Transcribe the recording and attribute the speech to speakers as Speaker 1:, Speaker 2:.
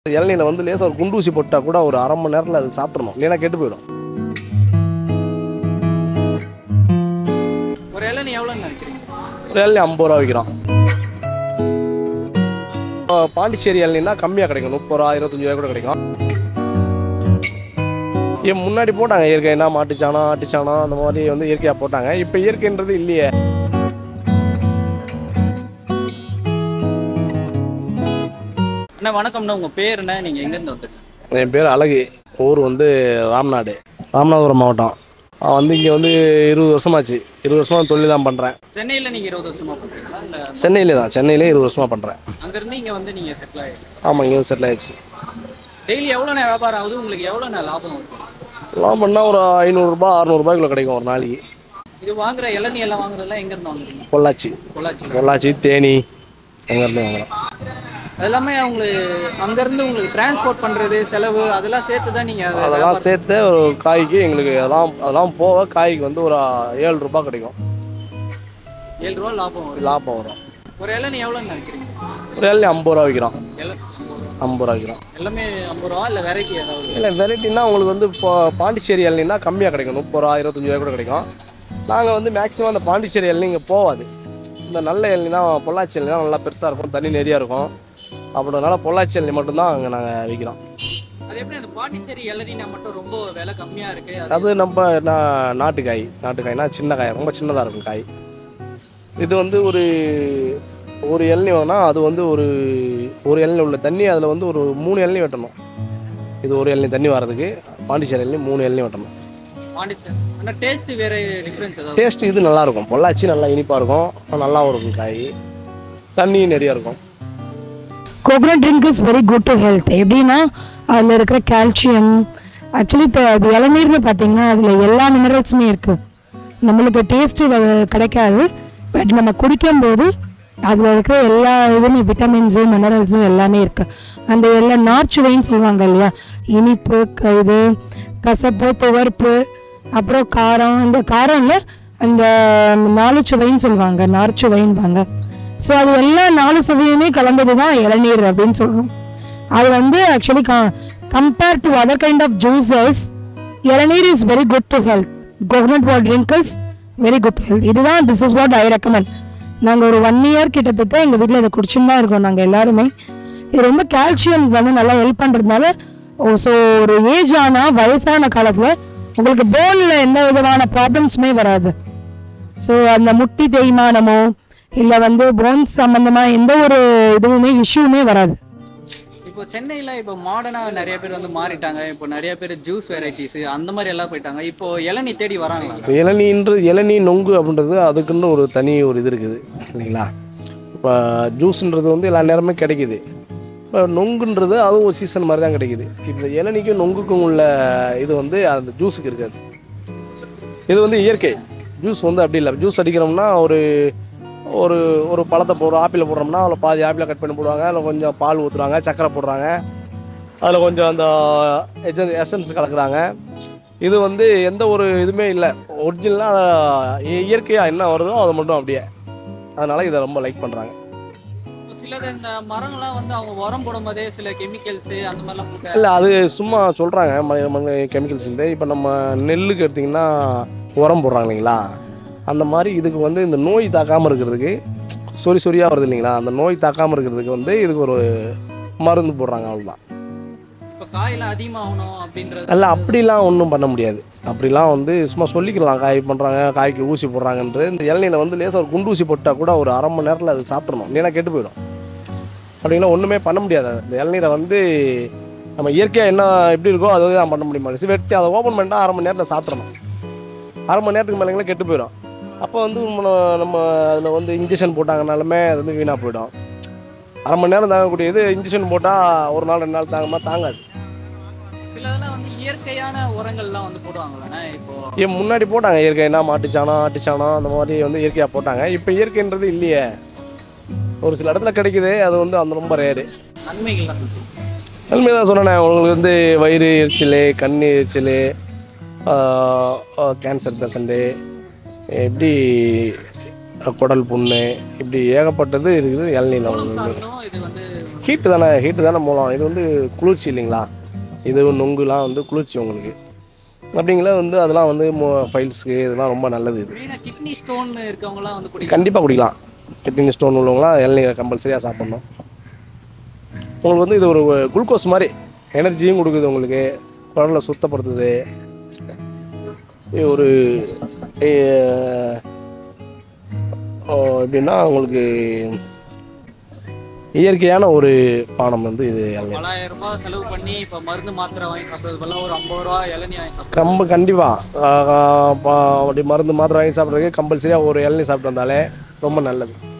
Speaker 1: இளநீல வந்து லேசாக ஒரு குண்டு ஊசி போட்டால் கூட ஒரு அரை மணி நேரத்தில் அது சாப்பிட்றணும் இல்லைன்னா கெட்டு போயிடும்
Speaker 2: ஒரு இளநீ எவ்வளோன்னு நினைக்கிறீங்க
Speaker 1: ஒரு இளநீ ஐம்பது ரூபா விற்கிறோம் இப்போ பாண்டிச்சேரி இளநீனா கம்மியாக கிடைக்கும் முப்பது ரூபா இருபத்தஞ்சு ரூபா கூட கிடைக்கும் ஏன் முன்னாடி போட்டாங்க இயற்கைனா மாட்டுச்சாணம் ஆட்டுச்சாணம் அந்த மாதிரி வந்து இயற்கையாக போட்டாங்க இப்போ இயற்கைன்றது இல்லையே
Speaker 2: அண்ணா வணக்கம்ண்ணா உங்கள் பேர் என்ன நீங்கள் எங்கேருந்து வந்துருக்கீங்க
Speaker 1: என் பேர் அழகு ஊர் வந்து ராம்நாடு ராமநாதபுரம் மாவட்டம் நான் வந்து இங்கே வந்து இருபது வருஷமாச்சு இருபது வருஷமாக தொழில் தான் பண்ணுறேன்
Speaker 2: சென்னையில் நீங்கள் இருபது வருஷமாக பண்ணுறீங்களா இல்லை
Speaker 1: சென்னையிலே தான் சென்னையிலே இருபது வருஷமாக பண்ணுறேன்
Speaker 2: அங்கேருந்து இங்கே வந்து நீங்கள் செட்டில் ஆகிடுங்க
Speaker 1: ஆமாம் இங்கே செட்டில் ஆயிடுச்சு
Speaker 2: டெய்லி எவ்வளோண்ணா வியாபாரம் ஆகுது உங்களுக்கு எவ்வளோண்ணா லாபம் வருது
Speaker 1: எல்லாம் பண்ணால் ஒரு ஐநூறுரூபா அறநூறுபாய்க்குள்ள கிடைக்கும் ஒரு நாளைக்கு
Speaker 2: இது வாங்குற இளநீ எல்லாம் வாங்குறதெல்லாம் எங்கேருந்து வாங்குறீங்க
Speaker 1: பொள்ளாச்சி
Speaker 2: பொள்ளாச்சி
Speaker 1: பொள்ளாச்சி தேனி அங்கேருந்து வாங்குறோம்
Speaker 2: அது எல்லாமே உங்களுக்கு அங்கேருந்து உங்களுக்கு டிரான்ஸ்போர்ட் பண்ணுறது செலவு அதெல்லாம் சேர்த்து தான் நீங்கள் அதை
Speaker 1: அதெல்லாம் சேர்த்து ஒரு காய்க்கு எங்களுக்கு அதெல்லாம் அதெல்லாம் போக காய்க்கு வந்து ஒரு ஏழு ரூபாய் கிடைக்கும்
Speaker 2: ஏழு ரூபா லாபம் வரும்
Speaker 1: லாபம் வரும்
Speaker 2: ஒரு இளநீ எவ்வளோன்னு நினைக்கிறீங்க
Speaker 1: ஒரு இளநீ ஐம்பது ரூபா விற்கிறோம்
Speaker 2: எல்லாம்
Speaker 1: ஐம்பது ரூபா விற்கிறோம்
Speaker 2: எல்லாமே ஐம்பது ரூபா இல்லை வெரைட்டி ஏதாவது
Speaker 1: இல்லை வெரைட்டினா உங்களுக்கு வந்து இப்போ பாண்டிச்சேரி இளநீனா கம்மியாக கிடைக்கும் முப்பது ரூபா இருபத்தஞ்சு ரூபா கூட கிடைக்கும் நாங்கள் வந்து மேக்ஸிமம் அந்த பாண்டிச்சேரி இளநீ இங்கே போகாது இந்த நல்ல இளநீ தான் பொள்ளாச்சி இளநீ தான் நல்லா பெருசாக இருக்கும் தண்ணி நிறையா இருக்கும் அப்படின்றதுனால பொள்ளாச்சி இளநீ மட்டும்தான் அங்கே நாங்கள் விற்கிறோம்
Speaker 2: அது எப்படி அந்த பாண்டிச்சேரி இளநீனா மட்டும் ரொம்ப விலை கம்மியாக இருக்கு அது
Speaker 1: அது நம்ம நா- நாட்டு காய் நாட்டு காய்னா சின்ன காய் ரொம்ப சின்னதாக இருக்கும் காய் இது வந்து ஒரு ஒரு இளநீ வேணா அது வந்து ஒரு ஒரு இளநீ உள்ள தண்ணி அதில் வந்து ஒரு மூணு இளநீ வெட்டணும் இது ஒரு இளநீ தண்ணி வர்றதுக்கு பாண்டிச்சேரி இளநீ மூணு இளநீ வெட்டணும்
Speaker 2: பாண்டிச்சேரி ஆனால் டேஸ்ட் வேற டிஃப்ரென்ஸ் ஏதாவது
Speaker 1: டேஸ்ட் இது நல்லா இருக்கும் பொள்ளாச்சி நல்லா இனிப்பாக இருக்கும் நல்லாவும் இருக்கும் காய் தண்ணியும் நிறைய இருக்கும்
Speaker 3: coconut drink is very good to health எப்படின்னா அதில் இருக்கிற கால்சியம் ஆக்சுவலி இப்போ அது இளநீர்னு பார்த்தீங்கன்னா அதில் எல்லா மினரல்ஸுமே இருக்குது நம்மளுக்கு டேஸ்ட்டு கிடைக்காது பட் நம்ம குடிக்கும்போது அதில் இருக்கிற எல்லா இதுவுமே விட்டமின்ஸும் மினரல்ஸும் எல்லாமே இருக்குது அந்த எல்லா நார்ச்சுவைன்னு சொல்லுவாங்க இல்லையா இனிப்பு க- இது கசப்பு துவர்ப்பு அப்புறம் காரம் இந்த காரம் இல்லை அந்த நாலு சுவைன்னு சொல்லுவாங்க நார்ச்சுவைன்பாங்க ஸோ அது எல்லா நாலு சுவையுமே கலந்தது தான் இளநீர் அப்படின்னு சொல்கிறோம் அது வந்து actually compare to other kind of juices இளநீர் is very good to health coconut water drink is very good to health இதுதான் this is what I recommend நாங்கள் ஒரு ஒன் இயர் கிட்டத்தட்ட எங்கள் வீட்டில் இதை குடிச்சுன்னு தான் இருக்கோம் நாங்கள் எல்லாருமே இது ரொம்ப கால்சியம் வந்து நல்லா ஹெல்ப் பண்ணுறதுனால ஸோ ஒரு ஏஜ் ஆனால் வயசான காலத்தில் உங்களுக்கு போனில் எந்த விதமான ப்ராப்ளம்ஸுமே வராது ஸோ அந்த முட்டி தேய்மானமோ இல்லை வந்து போன்ஸ் சம்மந்தமாக எந்த ஒரு இதுவுமே இஷ்யூமே வராது
Speaker 2: இப்போ சென்னையில் இப்போ மாடர்னாக நிறைய பேர் வந்து மாறிட்டாங்க இப்போ நிறைய பேர் ஜூஸ் வெரைட்டிஸ் அந்த மாதிரி எல்லாம் போயிட்டாங்க இப்போ இளநீ தேடி வராங்களா
Speaker 1: இப்போ இளநீன்றது இளநீ நொங்கு அப்படின்றது அதுக்குன்னு ஒரு தனி ஒரு இது இருக்குது இல்லைங்களா இப்போ ஜூஸ்ன்றது வந்து எல்லா நேரமே கிடைக்குது இப்போ நொங்குன்றது அதுவும் ஒரு சீசன் மாதிரி தான் கிடைக்குது இப்போ இளநீக்கும் நொங்குக்கும் உள்ள இது வந்து அந்த ஜூஸுக்கு இருக்காது இது வந்து இயற்கை ஜூஸ் வந்து அப்படி இல்லை ஜூஸ் அடிக்கிறோம்னா ஒரு ஒரு ஒரு பழத்தை போடுறோம் ஆப்பிளை போடுறோம்னா அதில் பாதி ஆப்பிளை கட் பண்ணி போடுவாங்க அதில் கொஞ்சம் பால் ஊற்றுறாங்க சர்க்கரை போடுறாங்க அதில் கொஞ்சம் அந்த எசன் எசன்ஸ் கலக்குறாங்க இது வந்து எந்த ஒரு இதுவுமே இல்லை ஒரிஜினலாக இயற்கையாக என்ன வருதோ அதை மட்டும் அப்படியே அதனால் இதை ரொம்ப லைக் பண்ணுறாங்க
Speaker 2: இப்போ சிலது இந்த மரங்கள்லாம் வந்து அவங்க உரம் போடும்போதே சில கெமிக்கல்ஸ் அந்த மாதிரிலாம் போட்டு
Speaker 1: இல்லை அது சும்மா சொல்கிறாங்க கெமிக்கல்ஸ் இப்போ நம்ம நெல்லுக்கு எடுத்திங்கன்னா உரம் போடுறாங்க இல்லைங்களா அந்த மாதிரி இதுக்கு வந்து இந்த நோய் தாக்காமல் இருக்கிறதுக்கு சொறி சொறியாக வருது இல்லைங்களா அந்த நோய் தாக்காமல் இருக்கிறதுக்கு வந்து இதுக்கு ஒரு மருந்து போடுறாங்க அவ்வளோதான்
Speaker 2: இப்போ காயெல்லாம் அதிகமாகணும் அப்படின்றது
Speaker 1: அல்ல அப்படிலாம் ஒன்றும் பண்ண முடியாது அப்படிலாம் வந்து சும்மா சொல்லிக்கலாம் காய் பண்ணுறாங்க காய்க்கு ஊசி போடுறாங்கன்ட்டு இந்த இளநீல வந்து லேசாக ஒரு குண்டு ஊசி போட்டால் கூட ஒரு அரை மணி நேரத்தில் அது சாப்பிட்றணும் இல்லைன்னா கெட்டு போயிடும் அப்படின்னா ஒன்றுமே பண்ண முடியாது இந்த இளநீரை வந்து நம்ம இயற்கையாக என்ன எப்படி இருக்கோ அதை தான் பண்ண முடியுமா வெட்டி அதை ஓப்பன் பண்ணிட்டா அரை மணி நேரத்தில் சாப்பிட்றணும் அரை மணி நேரத்துக்கு மேலே கெட்டு போயிடும் அப்போ வந்து நம்ம நம்ம அதில் வந்து இன்ஜெக்ஷன் போட்டாங்கனாலுமே அது வந்து வீணாக போயிடும் அரை மணி நேரம் தாங்கக்கூடியது இன்ஜெக்ஷன் போட்டால் ஒரு நாள் ரெண்டு நாள் தாங்கமா தாங்காது
Speaker 2: சிலதெல்லாம் வந்து இயற்கையான உரங்கள்லாம் வந்து போடுவாங்களாண்ணே இப்போ
Speaker 1: ஏன் முன்னாடி போட்டாங்க இயற்கைனா மாட்டுச்சாணம் ஆட்டுச்சாணம் அந்த மாதிரி வந்து இயற்கையாக போட்டாங்க இப்போ இயற்கைன்றது இல்லையே ஒரு சில இடத்துல கிடைக்குது அது வந்து அந்த ரொம்ப ரேரு
Speaker 2: நன்மைகள்லாம்
Speaker 1: நன்மை தான் சொன்னேன் உங்களுக்கு வந்து வயிறு எரிச்சல் கண் எரிச்சல் கேன்சர் பேஷண்ட்டு இப்படி குடல் புண்ணு இப்படி ஏகப்பட்டது இருக்குது இளநீல உங்களுக்கு
Speaker 2: சாப்பிடணும் இது வந்து
Speaker 1: ஹீட்டு தானே ஹீட்டு தானே மூலம் இது வந்து குளிர்ச்சி இல்லைங்களா இது நொங்குலாம் வந்து குளிர்ச்சி உங்களுக்கு அப்படிங்களா வந்து அதெல்லாம் வந்து ஃபைல்ஸுக்கு இதெல்லாம் ரொம்ப நல்லது இது
Speaker 2: மெயினாக கிட்னி ஸ்டோன் இருக்கவங்கலாம் வந்து குடிக்கலாம்
Speaker 1: கண்டிப்பாக குடிக்கலாம் கிட்னி ஸ்டோன் உள்ளவங்களாம் இளநீரை கம்பல்சரியாக சாப்பிட்ணும் உங்களுக்கு வந்து இது ஒரு குளுக்கோஸ் மாதிரி எனர்ஜியும் கொடுக்குது உங்களுக்கு குடலை சுத்தப்படுத்துது இது ஒரு அஹ், ஓ, எப்படின்னா உங்களுக்கு இயற்கையான ஒரு பானம் வந்து இது இளநீர்
Speaker 2: பலாயிரம் ரூபாய் செலவு பண்ணி இப்போ மருந்து மாத்திரை வாங்கி சாப்பிட்றது பதிலாக ஒரு ஐம்பது ரூபா இளநீ வாங்கி சாப்பிட்றது
Speaker 1: கம்ப கண்டிப்பாக அப்படி மருந்து மாத்திரை வாங்கி சாப்பிட்றதுக்கு கம்பல்சரியாக ஒரு இளநீர் சாப்பிட்டு வந்தாலே ரொம்ப நல்லது